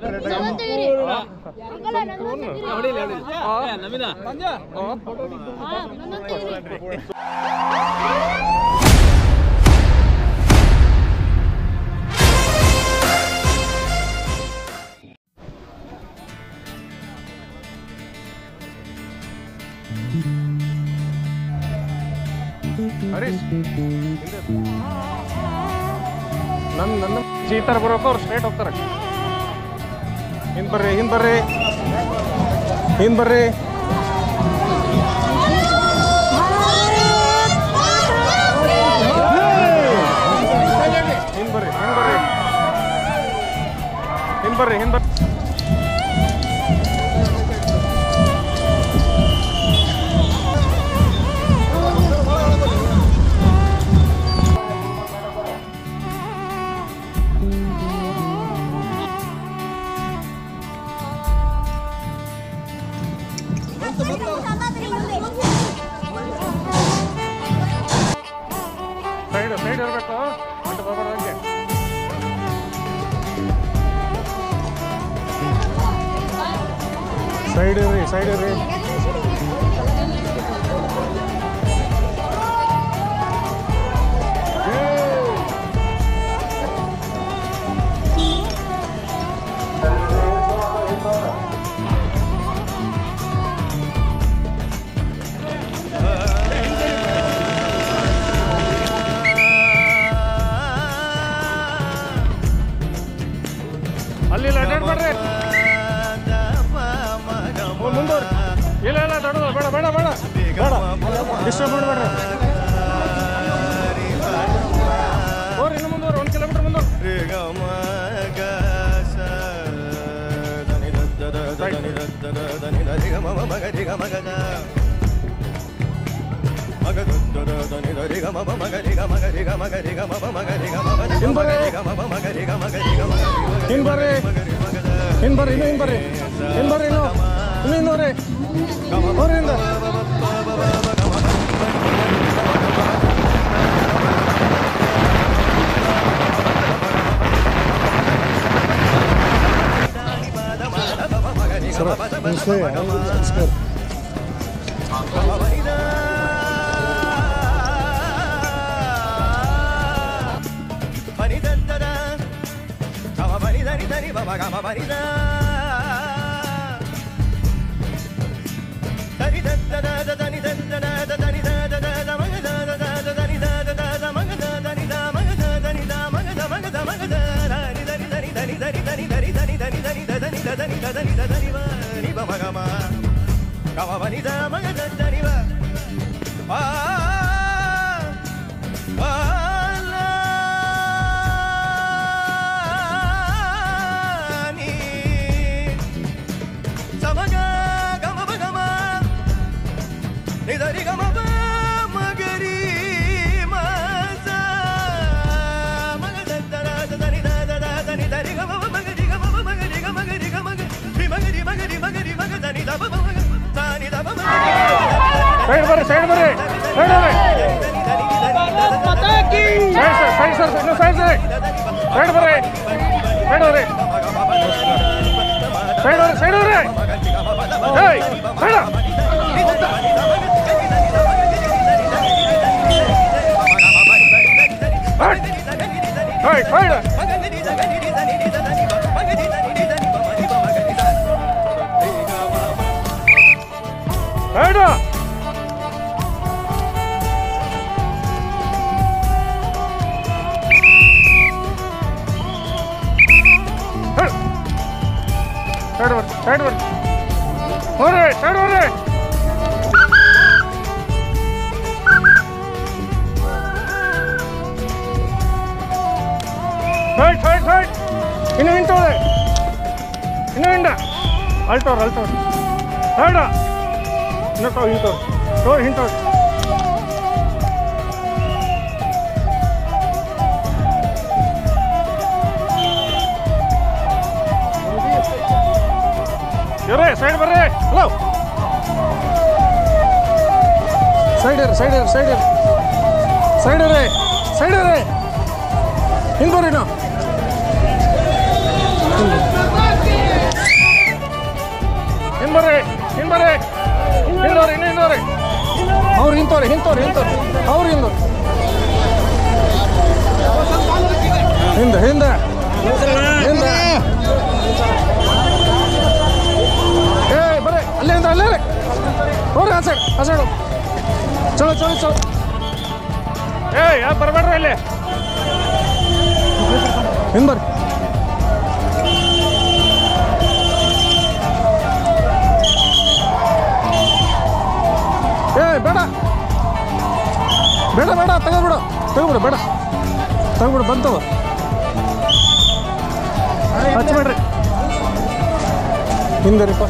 ಹರೀಶ್ ನನ್ನ ನನ್ನ ಈ ಥರ ಬರೋಕೆ ಅವ್ರು ಸ್ಟ್ರೇಟ್ ಹೋಗ್ತಾರೆ ಹಿಂದ್ ಬರ್ರಿ ಹಿಂದ್ ಬರ್ರಿ ಹಿಂದ್ ಬರ್ರಿ ಹಿಂದ್ ಬರ್ರಿ ಹಿಂದ್ ಬರ್ರಿ ಹಿಂದ್ ಬರ್ರಿ ಹಿಂದ್ ಬರ್ರಿ ಸೈಡ್ ಸೈಡ್ ಇರಬೇಕು ಅಡ್ಡ ಬರಬಾರ್ದಂಗೆ ಸೈಡ್ ಇರ್ರಿ ಸೈಡ್ ಇರ್ರಿ ಅಲ್ಲಿ ಇಲ್ಲ ಅಡ್ಡಾಡ್ಬೇಡ್ರಿ ಮುಂದೋರಿ ಇಲ್ಲ ಇಲ್ಲ ದೊಡ್ಡದು ಬೇಡ ಬೇಡ ಬೇಡ ಬೇಡ ಡಿಸ್ಟರ್ಬ್ ಮಾಡಬೇಡ್ರಿ ಹೋರಿ ಇನ್ನು ಮುಂದೋರಿ ಒಂದು ಕಿಲೋಮೀಟರ್ ಮುಂದೋರಿ ಹಿಂದ್ ಬರ್ರಿ ಹಿಂದ್ ಬರ್ರಿ ಇನ್ನು ಹಿಂದ್ ಬರ್ರಿ ಹಿಂದ್ ಬರ್ರಿ ಇನ್ನು ಇನ್ನು ಇನ್ನೂರಿ ಹೋರಿ ಹಿಂದ ಸೈಡ್ ಬರ್ರಿ ಸೈಡ್ ಬರ್ರಿ ಸೈಡ್ ಬರ್ರಿ ಸೈಡ್ ಸರ್ ಸೈಡ್ ಸರ್ ಇನ್ನು ಸೈಡ್ ಸೈಡ್ ಸೈಡ್ ಬರ್ರಿ ಸೈಡ್ ಬರ್ರಿ ಸೈಡ್ ಬರ್ರಿ ಸೈಡ್ ಬರ್ರಿ ಏಯ್ side side side side side ಬರ್ರಿ ಸೈಡ್ ಬರ್ರಿ ಹೋರಿ ಸೈಡ್ ಬರ್ರಿ ಸೈಡ್ ಸೈಡ್ ಸೈಡ್ ಇನ್ನು ಹಿಂಟೋದೆ ಇನ್ನು ಹಿಂಡ ಅಲ್ಟೋರ್ ಅಲ್ಟೋರ್ ಸೈಡ ಇನ್ನು ತೋ ಹಿಂಟೋರ್ ತೋ ಹಿಂಟೋರ್ ಇವ್ರೆ ಸೈಡ್ ಬರ್ರಿ ಹಲೋ ಸೈಡ್ ಇರ್ರಿ ಸೈಡ್ ಇರ್ರಿ ಸೈಡ್ ಇರ್ರಿ ಸೈಡ್ ಇರ್ರಿ ಸೈಡ್ ಇರ್ರಿ ಹಿಂಗೆ ಬರ್ರಿ ನಾವು ಆ ಸೈಡು ಚಲೋ ಚಲೋ ಚಲೋ ಏ ಯಾಕೆ ಬರಬೇಡ್ರಿ ಇಲ್ಲಿ ಹಿಂದೆ ಬರ್ರಿ ಏ ಬೇಡ ಬೇಡ ಬೇಡ ತೆಗೆದ್ಬಿಡು ತೆಗೆದ್ಬಿಡು ಬೇಡ ತೆಗೆದ್ಬಿಡು ಬಂತವ ಹಚ್ಬೇಡ್ರಿ ಹಿಂದೆ ರೀಪ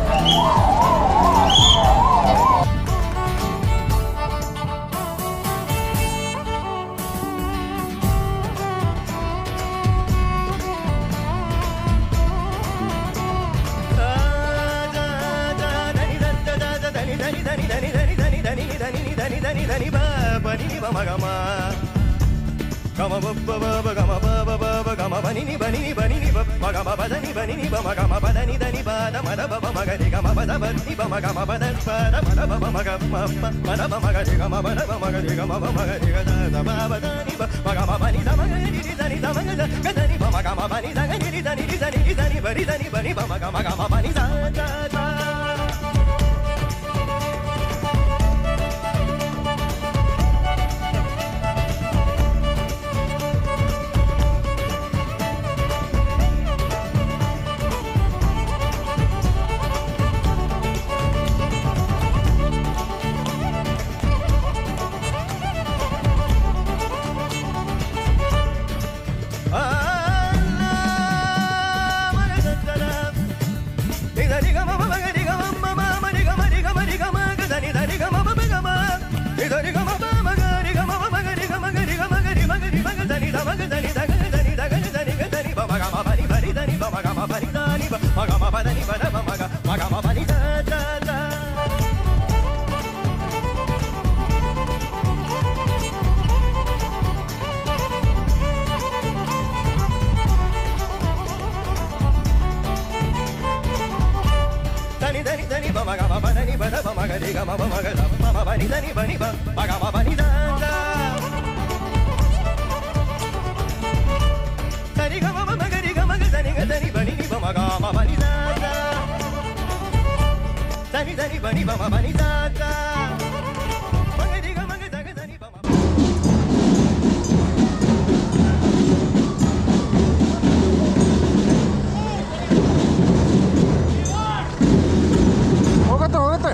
ಹೋಗತ್ತೆ ಹೋಗತ್ತೆ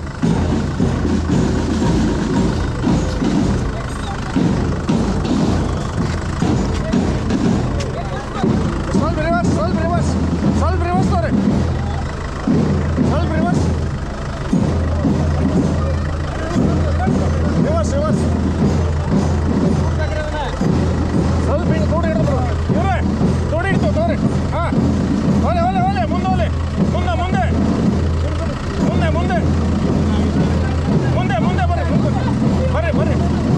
ಸ್ವಲ್ಪ ರಿವರ್ಸ್ ಸ್ವಲ್ಪ ರಿವರ್ಸ್ ಸ್ವಲ್ಪ ರಿವರ್ಸ್ ತೋರಿ ಸ್ವಲ್ಪ ರಿವರ್ಸ್ ರಿವರ್ಸ್ ರಿವರ್ಸ್ ಸ್ವಲ್ಪ ಹಿಂಗೆ ತೋಡಿ ಹಿಡಿದ್ರು ಇವ್ರೆ ತೋಡಿ ಹಿಡ್ತು ತೋರಿ ಹಾಂ ಒಲೆ ಒಲೆ ಒಲೆ ಮುಂದೆ ಒಲೆ ಮುಂದೆ ಮುಂದೆ ಮುಂದೆ ಮುಂದೆ ಮುಂದೆ ಮುಂದೆ ಬರ್ರಿ ಮುಂದೆ ಬರ್ರಿ ಬರ್ರಿ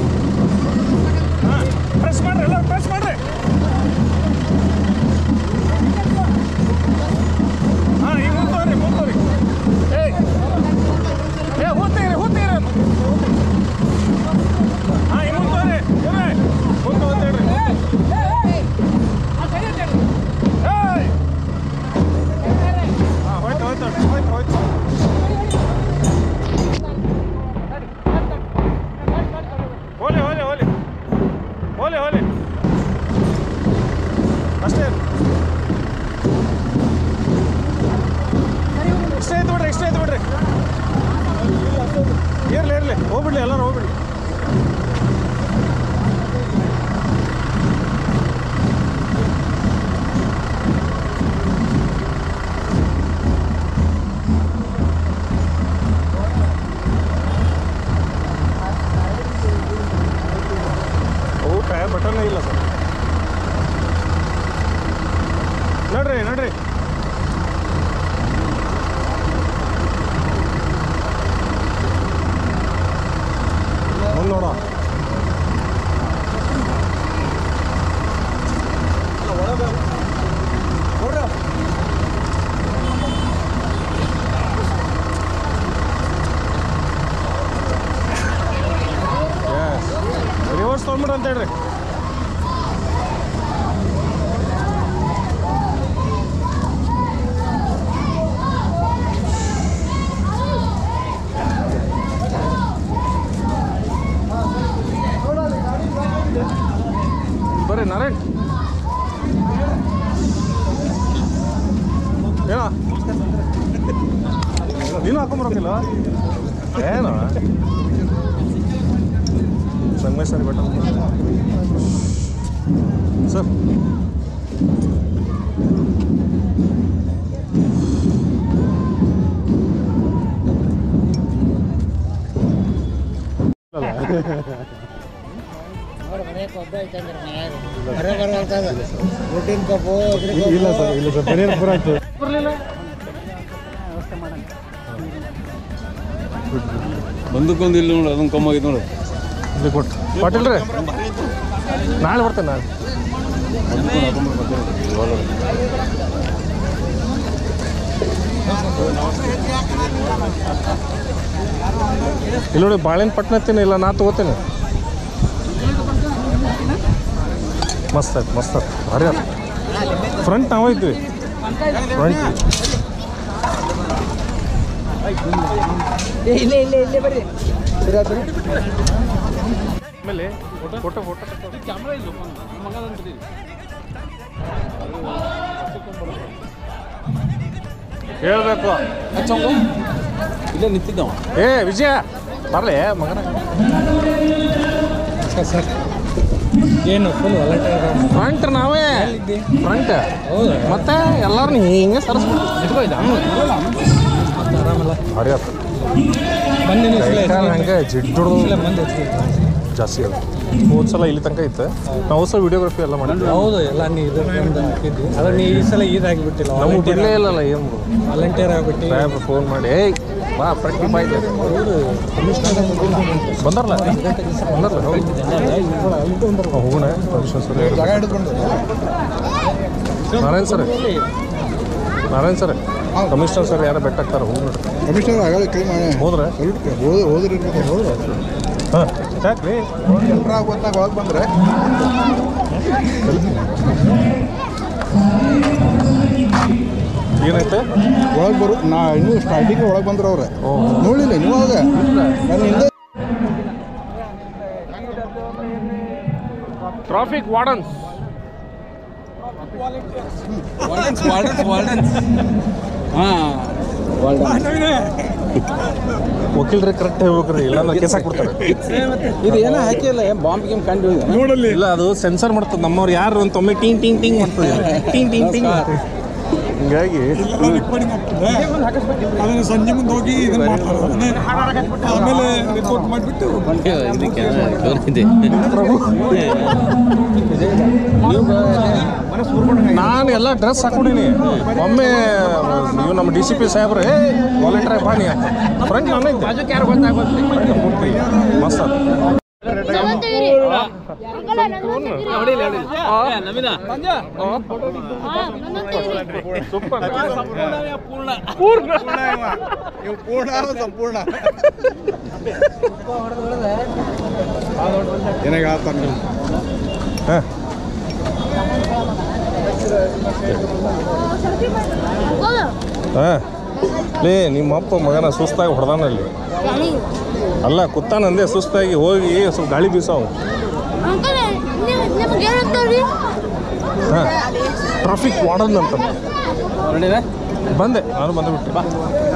ಹಾಂ ಪ್ರೆಸ್ ಮಾಡ್ರಿ ಎಲ್ಲ ಪ್ರೆಸ್ ಮಾಡ್ರಿ ಹಾಂ ಈಗ ಮುಂತವ್ರಿ ಮುಂತವ್ರಿ ಏಯ್ ಏ ಹೋಗ್ತೀರಿ ಹೋಗ್ತೀರಿ ಹಾಂ ಈಗ ಮುಂತವ್ರಿ ಇವ್ರೆ ಮುಂದೆ ಹೋಗ್ತೀರಿ ಏಯ್ ಹಾಂ ಹೋಯ್ತು ಹೋಯ್ತು ಹೋಯ್ತು ಹೋಯ್ತು ಹೋಲೆ ಹೋಲೆ ಹೋಲೆ ಹೋಲೆ ಹೋಲೆ ಅಷ್ಟೇ ಇಷ್ಟೇ ಆಯ್ತು ಬಿಡ್ರಿ ಇಷ್ಟೇ ಆಯ್ತು ಬಿಡ್ರಿ ಇರ್ಲಿ ಇರ್ಲಿ ಹೋಗ್ಬಿಡ್ಲಿ ಎಲ್ಲರೂ ಹೋಗ್ಬಿಡ್ಲಿ ಊಟ ಬಟನ್ನೇ ಇಲ್ಲ ಸರ್ ನಡ್ರಿ ನಡ್ರಿ ಮುಂದೆ ನೋಡ ರಿವರ್ಸ್ ತೊಗೊಂಬಿಡ್ರಿ ಅಂತ ಹೇಳ್ರಿ ಏನೋ ನೀನು ಹಾಕೊಂಬರೋಕಿಲ್ಲ ಏನೋ ಸಂಗಮೇಶ್ ಸರ್ ಬೆಟ್ಟ ಸರ್ ಇಲ್ಲ ಸರ್ ಇಲ್ಲ ಸರ್ ಬರೀ ಪೂರ ಆಯ್ತು ಒಂದಕ್ಕೊಂದು ಇಲ್ಲಿ ನೋಡು ಅದೊಂದು ಕಮ್ಮಾಗಿತ್ತು ನೋಡು ಇಲ್ಲಿ ಕೊಟ್ಟು ಪಾಟೀಲ್ ರೀ ನಾಳೆ ಬರ್ತೇನೆ ನಾಳೆ ಇಲ್ಲಿ ನೋಡಿ ಬಾಳೆಹಣ್ಣು ಪಟ್ನ ಹತ್ತೀನಿ ಇಲ್ಲ ನಾ ತಗೋತೀನಿ ಮಸ್ತ್ ಆಯ್ತು ಮಸ್ತ್ ಆಯ್ತು ಭಾರಿ ಆಯ್ತು ಫ್ರಂಟ್ ನಾವೈದ್ವಿ ಫ್ರಂಟ್ ಇಲ್ಲೇ ಇಲ್ಲೇ ಇಲ್ಲೇ ಬರ್ರಿ ಆಮೇಲೆ ಫೋಟೋ ಫೋಟೋ ಹೇಳ್ಬೇಕು ಇಲ್ಲೇ ನಿಂತಿದ್ದವ ಏ ವಿಜಯ ಬರ್ಲಿ ಮಗನ ಏನು ಫುಲ್ ಒಲಟೆ ಫ್ರಂಟ್ ನಾವೇ ಫ್ರಂಟ್ ಮತ್ತೆ ಎಲ್ಲಾರು ಹಿಂಗೆ ಸರಿಸ್ಬಿಟ್ಟು ಆರಾಮಲ್ಲ ಭಾರಿ ಆಯ್ತು ಬಂದಿನ ಕೈ ಕಾಲು ಹಂಗೆ ಜಿಡ್ಡು ಮಂದಿ ಜಾಸ್ತಿ ಅದು ಹೋದ ಸಲ ಇಲ್ಲಿ ತನಕ ಇತ್ತು ನಾವು ಸಲ ವಿಡಿಯೋಗ್ರಫಿ ಎಲ್ಲ ಮಾಡಿದ್ವಿ ಹೌದು ಎಲ್ಲ ನೀ ಇದು ಬಂದು ಹಾಕಿದ್ವಿ ಅದ್ರ ನೀ ಈ ಸಲ ಇದಾಗಿಬಿಟ್ಟಿಲ್ಲ ನಮಗೆ ಬಿಡಲೇ ಇಲ್ಲಲ್ಲ ಏನು ವಾಲಂಟಿಯರ್ ಆಗ್ಬಿಟ್ಟು ಸಾಹೇಬ್ರು ಫೋನ್ ಮಾಡಿ ಏಯ್ ಬಾ ಫ್ರಂಟ್ ಬಾ ಇದೆ ಬಂದಾರಲ್ಲ ಬಂದಾರಲ್ಲ ಹೌದು ಹೋಗೋಣ Parameshwar sir Narayan sir Narayan sir commissioner sir ಯಾರು ಬೆಟ್ಟ ಆಗ್ತಾರೆ ಹೋಗಿ ನೋಡ್ರಿ ಕಮಿಷನರ್ ಆಗಲ್ಲ ಕೈ ಮಾಡಿ ಹೋದ್ರೆ ಹೋದ್ರೆ ಹೋದ್ರೆ ಇರ್ಬೇಕು ಹೋದ್ರೆ ಹಾಂ ಯಾಕ್ರಿ ಎಂಟ್ರ ಗೊತ್ತಾಗ ಒಳಗೆ ಬಂದ್ರೆ ಏನೈತೆ ಒಳಗೆ ಬರು ನಾ ಇನ್ನೂ ಸ್ಟಾರ್ಟಿಂಗ್ ಒಳಗೆ ಬಂದ್ರೆ ಅವ್ರೆ ಓ ನೋಡಿಲ್ಲ ನೀವು ಅವಾಗ ನಾನು ಹಿಂದೆ traffic wardens wardens wardens wardens ಹಾಂ ವಕೀಲರು ಕರೆಕ್ಟ್ ಹೇಳ್ಬೇಕ್ರಿ ಇಲ್ಲ ಅಂದ್ರೆ ಕೇಸ್ ಹಾಕ್ಬಿಡ್ತಾರೆ ಇದು ಏನೋ ಹಾಕಿಲ್ಲ ಬಾಂಬ್ ಗೇಮ್ ಕಂಡು ಇಲ್ಲ ಅದು ಸೆನ್ಸರ್ ಮಾಡ್ತದೆ ನಮ್ಮವ್ರು ಯಾರು ಅಂತ ಒಮ್ಮೆ ಟಿಂಗ್ ಟಿಂಗ್ ಟಿಂಗ್ ಮಾಡ್ತದೆ ಟಿಂಗ್ ಟಿಂಗ್ ಟಿಂಗ್ ಹಿಂಗಾಗಿ ಅದನ್ನು ಸಂಜೆ ಮುಂದೆ ಹೋಗಿ ಇದನ್ನ ಮಾಡ್ತಾರೆ ಆಮೇಲೆ ರಿಪೋರ್ಟ್ ಮಾಡಿಬಿಟ್ಟು ಇದಕ್ಕೆ ತೋರಿಸಿದೆ ನಾನು ಎಲ್ಲ ಡ್ರೆಸ್ ಹಾಕೊಂಡಿನಿ ಒಮ್ಮೆ ಇವ್ ನಮ್ಮ ಡಿ ಸಿ ಪಿ ಸಾಹೇಬ್ರೆ ವಾಲಂಟಿಯರ್ ಬಾಣಿ ಫ್ರಂಟ್ ನಾನೇ ಇದ್ದೆ ಯಾರು ಮಸ್ತ್ ಅದು. ಸೂಪರ್ ನೀವು ಪೂರ್ಣ ಸಂಪೂರ್ಣ ಏನಾಗ ಆತ ನೀವು ಹಾಂ ಹಾಂ ಲೇ ನಿಮ್ಮ ಅಪ್ಪ ಮಗನ ಸುಸ್ತಾಗಿ ಹೊಡೆದಾನಲ್ಲಿ ಅಲ್ಲ ಕುತ್ತಾನಂದೆ ಸುಸ್ತಾಗಿ ಹೋಗಿ ಸ್ವಲ್ಪ ಗಾಳಿ ಬೀಸಾವು ಅಂಕಲ್ ನಿಮ್ಗೆ ಏನಂತಾವ್ರಿ ಹಾಂ ಟ್ರಾಫಿಕ್ ವಾರ್ಡನ್ ಅಂತ ಬಂದೆ ನಾನು ಬಂದು ಬಿಟ್ಟೆ ಬಾ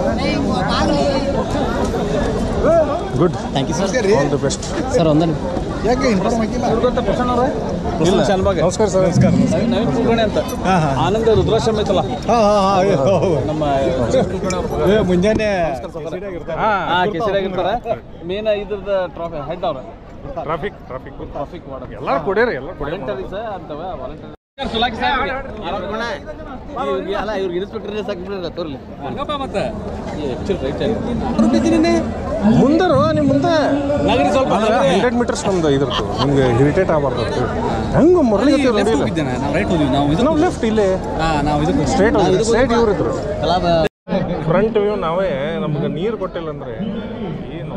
good thank you sir all the best sir ಒಂದೇ ಯಾಕೆ ಇನ್ಫಾರ್ಮ್ ಆಗಿಲ್ಲ ಇಲ್ಲ ನಮಸ್ಕಾರ ಸರ್ ನಮಸ್ಕಾರ ನವೀನ್ ಕುಲಕರ್ಣಿ ಅಂತ ಆನಂದ ರುದ್ರಾಶ್ರಮ ಐತಲ್ಲ ನಮ್ಮ ಮುಂಜಾನೆ ಹಾಂ ಕೆಸರಾಗಿರ್ತಾರ ಮೇನ್ ಇದ್ರದ್ದು ಟ್ರಾಫಿ ಹೆಡ್ ಅವ್ರ ಟ್ರಾಫಿಕ್ ಟ್ರಾಫಿಕ್ ಟ್ರಾಫಿಕ್ ವಾರ್ಡನ್ ಎಲ್ಲ ಕೊಡ್ಯಾರ ಎಲ್ಲ ಕೊಡ್ಯಾರ ವಾಲಂಟರೀಸ್ ಅಂತವ ವಾಲಂಟರಿ ಸುಲಾಕಿ ಇವ್ರಿಗೆ ಅಲ್ಲ ಇವ್ರಿಗೆ ಇನ್ಸ್ಪೆಕ್ಟರ್ ಸಾಕಿಬಿಡ್ರಿ ತೋರ್ಲಿ ಮತ್ತೆ ಮುಂದರು ನಿಮ್ಮ ಮುಂದೆ ನಗರಿ ಸ್ವಲ್ಪ ಹಂಡ್ರೆಡ್ ಮೀಟರ್ಸ್ ನಮ್ದು ಇದ್ರದ್ದು ನಿಮ್ಗೆ ಇರಿಟೇಟ್ ಆಗಬಾರ್ದು ಅಂತ ಹೇಳಿ ಹೆಂಗೆ ಮುರಳಿ ನೋಡಿಲ್ಲ ನಾವು ರೈಟ್ ಹೋದ್ವಿ ನಾವು ಇದು ನಾವು ಲೆಫ್ಟ್ ಇಲ್ಲೇ ನಾವು ಇದಕ್ಕೆ ಸ್ಟ್ರೇಟ್ ಸ್ಟ್ರೇಟ್ ಇವ್ರು ಇದ್ರು ಕಲಾದ ಫ್ರಂಟ್ ವ್ಯೂ ನಾವೇ ನಮ್ಗೆ ನೀರು ಕೊಟ್ಟಿಲ್ಲ ಅಂದ್ರೆ ಏನು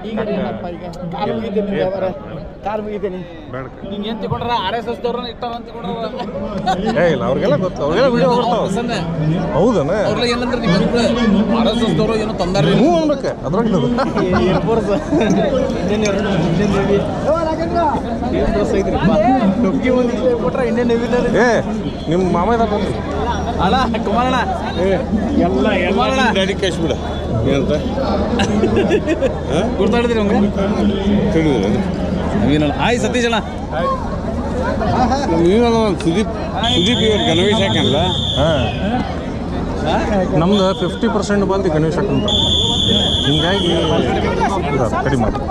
ಕಾರ್ ಮುಗಿತೀನಿ ಬೇಡ ಹಿಂಗೆ ಏನು ತಗೊಂಡ್ರ ಆರ್ ಎಸ್ ಎಸ್ ದವ್ರನ್ನ ಇಟ್ಟಾರ ಅಂತ ತಗೊಂಡ್ರ ಏ ಇಲ್ಲ ಅವ್ರಿಗೆಲ್ಲ ಗೊತ್ತು ಅವ್ರಿಗೆಲ್ಲ ವಿಡಿಯೋ ಬರ್ತಾವ ಹೌದನ ಅವ್ರೆಲ್ಲ ಏನಂದ್ರೆ ನೀವು ಆರ್ ಎಸ್ ಎಸ್ ದವರು ಏನೋ ತಂದಾರ್ರಿ ಹ್ಞೂ ಅನ್ಬೇಕು ಅದ್ರಾಗ ಏರ್ಫೋರ್ಸ್ ಏ ನಿಮ್ಮ ಮಾಮ ಇದಾರ ಬಂದ್ರಿ ಅಣ್ಣ ಕುಮಾರಣ್ಣ ಎಲ್ಲ ಕುಮಾರಣ್ಣ ಡೆಡಿಕೇಶ್ ಬಿಡ ಏನಂತ ಗುರ್ತಾಡಿದ್ರಿ ಹಂಗೆ ತಿಳಿದಿಲ್ಲ ನವೀನಣ್ಣ ಆಯ್ ಸತೀಶ್ ಅಣ್ಣ ನೀವಲ್ಲ ಸುದೀಪ್ ಸುದೀಪ್ ಇವ್ರು ಗಣವೇಶ್ ಹಾಕಲ್ಲ ಹಾಂ ನಮ್ದು ಫಿಫ್ಟಿ ಪರ್ಸೆಂಟ್ ಬಂದು ಗಣೇಶ ಅಂತ ಹಿಂಗಾಗಿ ಇದು ಕಡಿಮೆ ಆತು.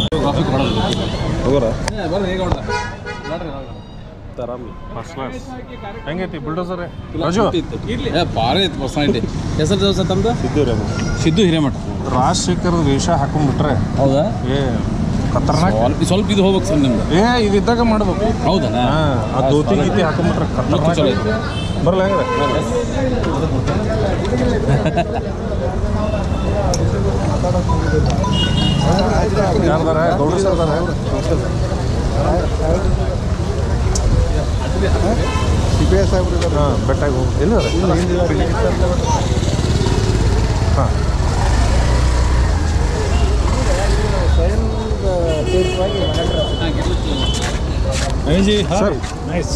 ಹೋಗೋರ ಬರ್ರಿ ಈಗ ಹೊಡ್ದ. ಫಸ್ಟ್ ಕ್ಲಾಸ್ ಹೆಂಗೈತಿ ಬಿಲ್ಡೋಸರ್ ರಾಜು ಏ ಭಾರಿ ಐತಿ ಪರ್ಸನಾಲಿಟಿ ಹೆಸರು ದಿವಸ ತಮ್ಮದು ಸಿದ್ದು ಹಿರೇಮಠ ರಾಜಶೇಖರದ ವೇಷ ಹಾಕೊಂಡ್ಬಿಟ್ರೆ ಹೌದಾ ಏ ಖತರ್ನಾಕ್ ಸ್ವಲ್ಪ ಸ್ವಲ್ಪ ಇದು ಹೋಗ್ಬೇಕು ಸರ್ ನಿಮ್ದು ಏ ಇದಿದ್ದಾಗ ಮಾಡ್ಬೇಕು ಹೌದಾ ಹಾಂ ಆ ಧೋತಿ ಗೀತಿ ಹಾಕೊಂಡ್ಬಿಟ್ರೆ ಖತರ್ನಾಕ್ ಚಲೋ ಐತಿ. ಬರಲ್ಲ ಹೆಂಗ್ರೆ ಯಾರ್ದಾರ ಗೌಡ್ರ ಸರ್ ಅದಾರ ಹಾಂ ಬೆಟ್ಟಾಗಿ ಹೋಗಿ ಎಲ್ಲಿದಾರೆ ಹಾಂ ಸರ್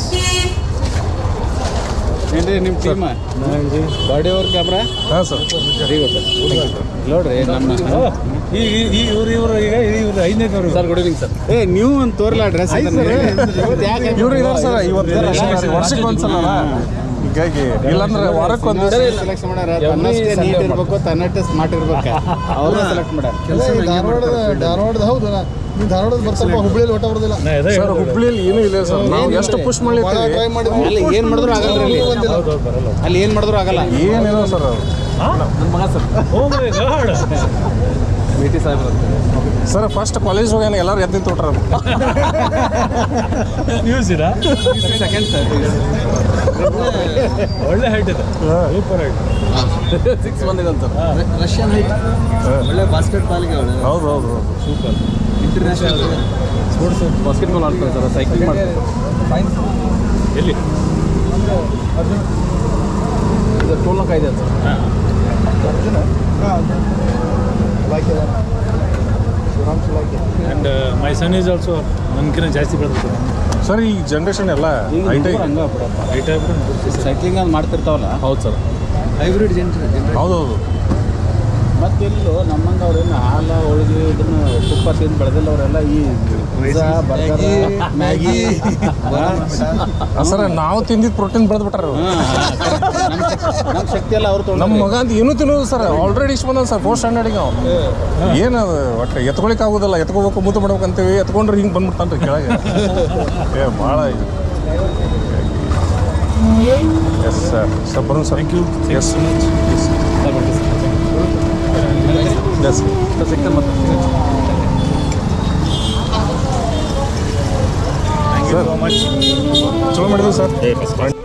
ಏನ್ರಿ ನಿಮ್ಮ ಟೀಮ್ ಬಾಡಿ ಅವ್ರ ಕ್ಯಾಮ್ರಾ ಹಾಂ ಸರ್ ವೆರಿ ಗುಡ್ ನೋಡ್ರಿ ನಮ್ಮ ಇವ್ರು ಇವರು ಈಗ ಇವ್ರು ಐದನೇದವ್ರು ಸರ್ ಗುಡ್ ಈವ್ನಿಂಗ್ ಸರ್ ಏ ನೀವು ಒಂದು ತೋರ್ಲ ಡ್ರೆಸ್ ಇವ್ರು ಇದಾರೆ ಸರ್ ಇವತ್ತು ವರ್ಷಕ್ಕೆ ಒಂದ್ಸಲ ಹೀಗಾಗಿ ಇಲ್ಲಾಂದ್ರೆ ವಾರಕ್ಕೆ ಒಂದು ಸೆಲೆಕ್ಟ್ ಮಾಡ್ಯಾರ ತನ್ನಷ್ಟೇ ನೀಟ್ ಇರ್ಬೇಕು ತನ್ನಷ್ಟೇ ಸ್ಮಾರ್ಟ್ ಇರ್ಬೇಕು ಅವ್ರನ್ನ ಸೆಲೆಕ್ಟ್ ಮಾಡ್ಯಾರ ಧಾರವಾಡದ ಧಾರವಾಡದ ಹೌದು ನೀವು ಧಾರವಾಡದ ಬರ್ತಾರಪ್ಪ ಹುಬ್ಳಿಯಲ್ಲಿ ಒಟ್ಟ ಬರೋದಿಲ್ಲ ಸರ್ ಹುಬ್ಳಿಯಲ್ಲಿ ಏನೂ ಇಲ್ಲ ಸರ್ ನಾವು ಎಷ್ಟು ಪುಷ್ ಭಾಳ ಮಾಡ್ಲಿದ್ದೀವಿ ಟ್ರೈ ಮಾಡಿದ್ವಿ ಅಲ್ಲಿ ಏನ್ ಮಾಡಿದ್ರು ಆಗಲ್ಲ ಅಲ್ಲಿ ಅಲ್ಲಿ ಏನ್ ಮಾಡಿದ್ರು ಆಗಲ್ಲ ಏನಿಲ್ಲ ಸರ್ ಅದು ನನ್ನ ಮಗ sir oh my god B T ಸಾಹೇಬ್ರ ಸರ್ ಫಸ್ಟ್ ಕಾಲೇಜ್ ಹೋಗ್ಯಾನ ಎಲ್ಲರೂ ಎದ್ದು ತೊಟ್ರ ನ್ಯೂಸ್ ಇರಾ ಸೆಕೆಂಡ್ ಸರ್ ಒಳ್ಳೆ ಹೈಟ್ ಇದೆ ಸೂಪರ್ ಹೈಟ್ ಸಿಕ್ಸ್ ಬಂದಿದೆ ಅಂತ ರಷ್ಯನ್ ಹೈಟ್ ಒಳ್ಳೆ ಬಾಸ್ಕೆಟ್ ಬಾಲ್ಗೆ ಹೌದು ಹೌದು ಹೌದು super international sports basketball ಆಡ್ತಾರೆ ಸರ್ ಸೈಕ್ಲಿಂಗ್ ಮಾಡ್ತಾರೆ ಎಲ್ಲಿ ಇದು ಟೋಲ್ನಕ ಇದೆ sir and my son is also ನನ್ಕಿಂತ ಜಾಸ್ತಿ ಬೆಳೆದಿರ್ತಾರೆ ಸರ್ ಈ ಜನ್ರೇಷನ್ ಎಲ್ಲ ಐಟೈ ಹಂಗ ಹೈಟ್ ಸೈಕ್ಲಿಂಗ್ ಅದು ಮಾಡ್ತಿರ್ತಾವಲ್ಲ ಹೌದು ಸರ್ ಹೈಬ್ರಿಡ್ ಜೆಂಟ್ ಹೌದು ಹೌದು ಮತ್ತೆ ಎಲ್ಲೋ ನಮ್ಮಂಗೆ ಅವ್ರೇನು ಹಾಲ ಹೋಳಿಗೆ ಇದನ್ನ ತುಪ್ಪ ತಿಂದು ಬೆಳೆದಿಲ್ಲ ಅವರೆಲ್ಲ ಈ ಪಿಜ್ಜಾ ಬರ್ಗರ್ ಮ್ಯಾಗಿ ಸರ್ ನಾವು ತಿಂದಿದ್ದು ಪ್ರೋಟೀನ್ ಬೆಳೆದು ಬಿಟ್ಟಾರ ನಮ್ಮ ಶಕ್ತಿ ಎಲ್ಲ ಅವ್ರು ನಮ್ಮ ತೊಗೊಂಡು ಮಗ ಅಂತ ಏನೂ ತಿನ್ನೋದು ಸರ್ ಆಲ್ರೆಡಿ ಇಷ್ಟು ಬಂದ ಸರ್ ಫೋರ್ ಸ್ಟ್ಯಾಂಡರ್ಡಿಗೆ ಅವ ಏನದು ಒಟ್ಟು ಎತ್ಕೊಳಿಕ್ ಆಗೋದಿಲ್ಲ ಎತ್ಕೋಬೇಕು ಮೂತ ಮಾಡ್ಬೇಕು ಅಂತೀವಿ ಎತ್ಕೊಂಡ್ರೆ ಹಿಂಗೆ ಬಂದ್ಬಿಡ್ತಾನೆ ರೀ ಕೆಳಗೆ ಏ ಭಾಳ ಇದು ಎಸ್ ಸರ್ ಸರ್ ಬರೋಣ sir thank you yes yes ಸಿಗ್ತಾರೆ ಮತ್ತೆ ಸರ್ ಚಲೋ ಮಾಡಿದ್ವಿ ಸರ್